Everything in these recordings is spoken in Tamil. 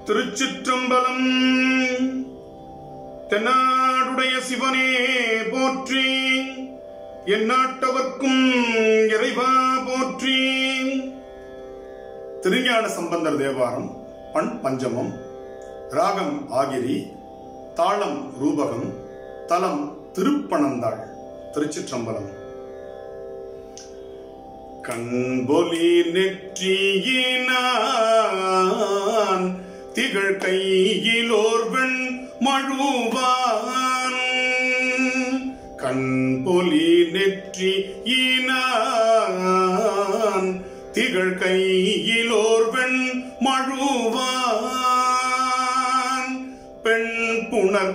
திருச்சிற்றம்பலம் தென்னாடுடைய சிவனே போற்றி எந்நாட்டவர்க்கும் இறைவா போற்றி திருஞான சம்பந்தர் தேவாரம் பண் பஞ்சமம் ராகம் ஆகிரி தாளம் ரூபகம் தலம் திருப்பணந்தாள் திருச்சிற்றம்பலம் கண்பொலி நெற்றியினான் திகழ் கையிலோர்வன் மழுவான் கண்பொலி நெற்றியினான் திகழ் கையிலோர்வன் மழுவான் பெண் புணர்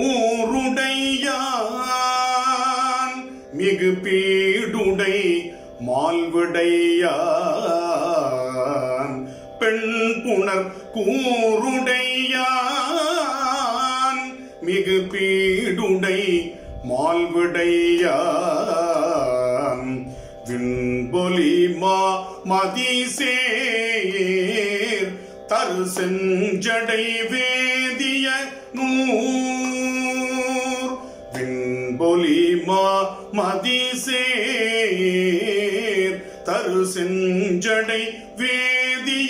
கூருடையான் மிகு பீடுடை மால்விடையான் பெண் புணர் கூருடையான் மிகு பீடுடை மால்விடையான் விண்பொலி மா மதிசேர் தரு செஞ்சடை வேதிய நூர் விண்பொலி மா மதிசேர் தரு செஞ்சடை வேதிய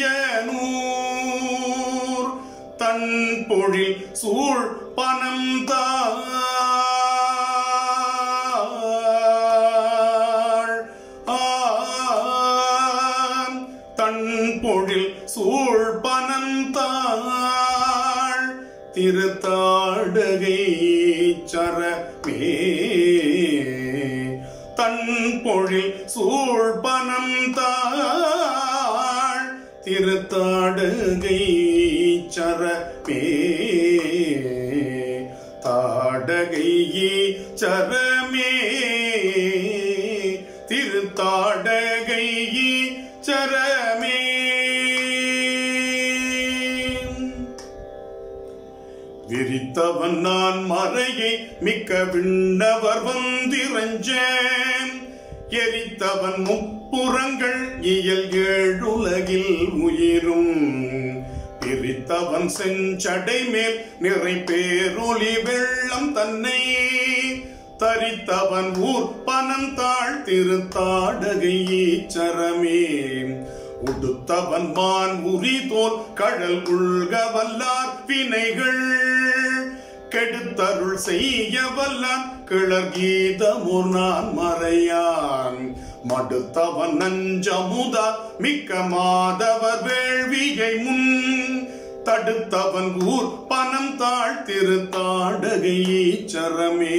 நூர் தன் பொழில் சூழ் பனம் தாழ் ஆம் தன் பொழில் சூழ் பனந்தாள் திருத்தாடகை சரமே தன் பொழில் சூழ் பனந்தாள் திருத்தாடகை சரமே தாடகை சரமே திருத்தாடகை சரமே விரித்தவன் நான் மறையை மிக்க விண்ணவர் வந்திரஞ்ச எரித்தவன் முப்புறங்கள் இயல் ஏழுலகில் உயிரும் பிரித்தவன் செஞ்சடை மேல் நிறை பேரொலி வெள்ளம் தன்னை தரித்தவன் ஊர் பனந்தாள் திருத்தாடகை ஈச்சரமே உடுத்தவன் மான் உரி தோல் கழல் உள்க வல்லார் வினைகள் கெடுத்தருள் செய்ய வல்லான் கிளர் கீதமுர் நான் மறையான் மடுத்தவன் நஞ்சமுதா மிக்க மாதவர் வேள்வியை முன் தடுத்தவன் ஊர் பனம் தாழ் திருத்தாடகை சரமே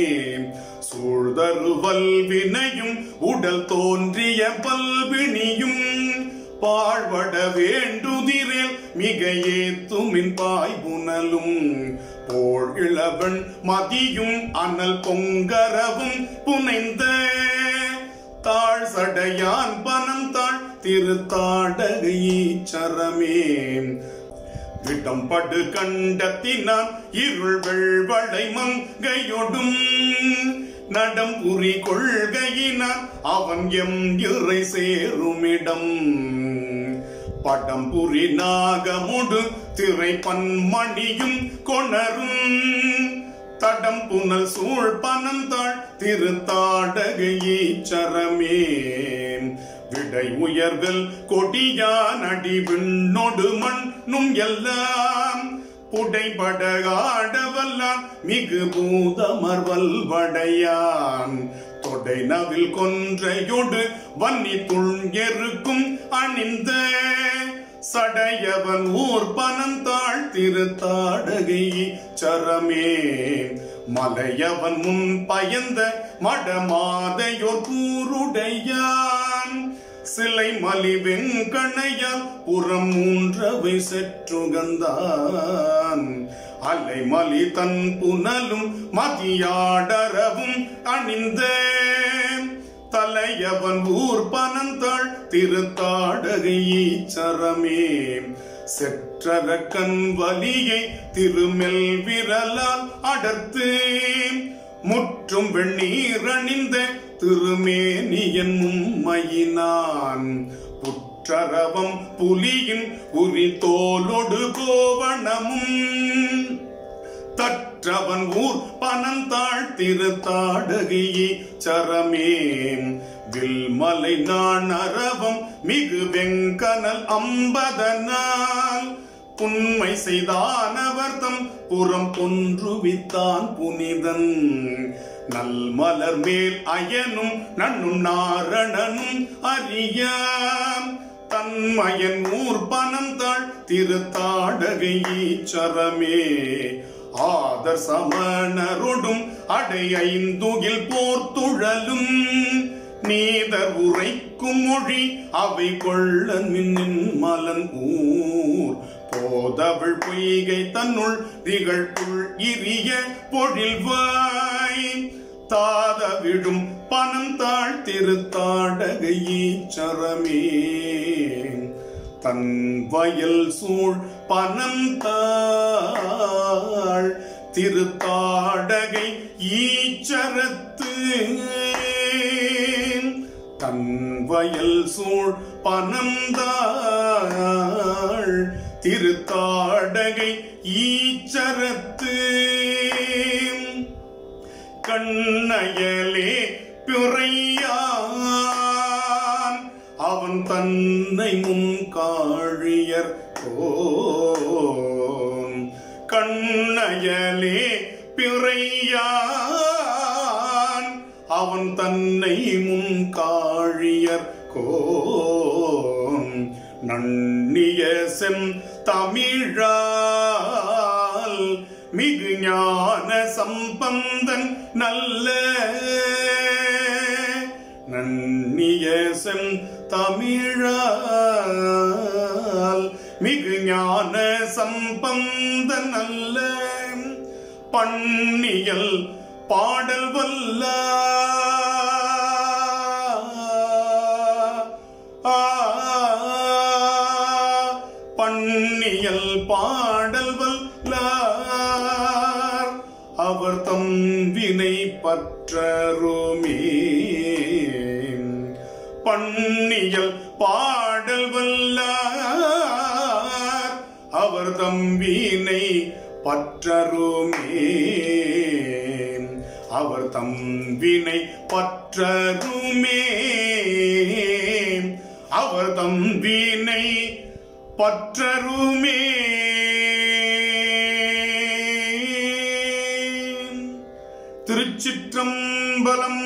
சூழ்தருவல் வினையும் உடல் தோன்றிய பல்வினியும் பாழ்வட வேண்டுதிரேல் மிக ஏத்துமின் பாய்புனலும் போல் இளவன் மதியும் அனல் பொங்கரவும் புனைந்த தாழ் சடையான் பனம் தாழ் திருத்தாடகை சரமே விடம் படு கண்டத்தினான் இருள் வெள்வளை மங்கையொடும் நடம் புரி கொள்கையினான் அவன் எம் இறை சேருமிடம் படம் புரி நாகமுடு திரை பன்மணியும் கொணரும் தடம் புனல் சூழ் பனந்தாள் திருத்தாடகையை சரமே விடை உயர்வில் கொடியான் அடி விண்ணொடு மண்ணும் எல்லாம் புடைபட ஆடவல்லான் மிகு பூதமர்வல் வடையான் தொடை நவில் கொன்றையொடு வன்னி துள்ஞெருக்கும் அணிந்த சடையவன் ஊர் பனந்தாள் திருத்தாடகை சரமே மலையவன் முன் பயந்த மடமாதையோர் கூருடையான் சிலை மலிவெண் கணையால் புறம் மூன்றவை செற்றுகந்தான் அலை மலி தன் புனலும் மதியாடரவும் அணிந்த தலையவன் ஊர் பனந்தாள் திருத்தாடகை சரமே செற்றரக்கன் வலியை திருமெல் விரலால் அடர்த்து முற்றும் வெண்ணீர் அணிந்த திருமேனியன் மும்மையினான் புற்ற முற்றரவம் புலியின் உரி தோலொடு கோவணமும் தற்றவன் ஊர் பனந்தாள் திருத்தாடகையே சரமே வில்மலை நான் அரவம் மிகு வெங்கனல் அம்பதனால் புன்மை செய்தானவர் தம் புறம் பொன்றுவித்தான் புனிதன் நல்மலர் மேல் அயனும் நன்னும் நாரணனும் அறியாம் தன்மயன் ஊர் பனந்தாள் திருத்தாடகை ஈச்சரமே ஆதர் சமணரொடும் அடை ஐந்துகில் போர்த்துழலும் நீதர் உரைக்கும் மொழி அவை கொள்ளன் மின்னின் மலன் ஊர் போதவள் பொய்கை தன்னுள் திகழ்குள் இரிய பொழில்வாய் தாத விடும் பனம் தாழ் திருத்தாடகை ஈச்சரமே தன் வயல் சூழ் பனம் தாழ் திருத்தாடகை ஈச்சரத்து தன் வயல் சூழ் பனந்தாள் திருத்தாடகை ஈச்சரத்து கண்ணயலே பிறையான் அவன் தன்னை முன் காழியர் கோம் கண்ணயலே பிறையான் அவன் தன்னை முன் காழியர் கோம் நன்னிய செம் தமிழால் மிகு ஞான சம்பந்தன் நல்ல நன்னிய செம் தமிழால் மிகு ஞான சம்பந்தன் நல்ல பண்ணியல் பாடல் வல்ல பண்ணியல் பாடல் வல்லார் அவர் தம் வினை பற்றருமே பண்ணியல் பாடல் வல்லார் அவர் தம் வினை பற்றருமே அவர் தம் வினை பற்றருமே அவர் தம் வினை பற்றருமே திருச்சிற்றம்பலம்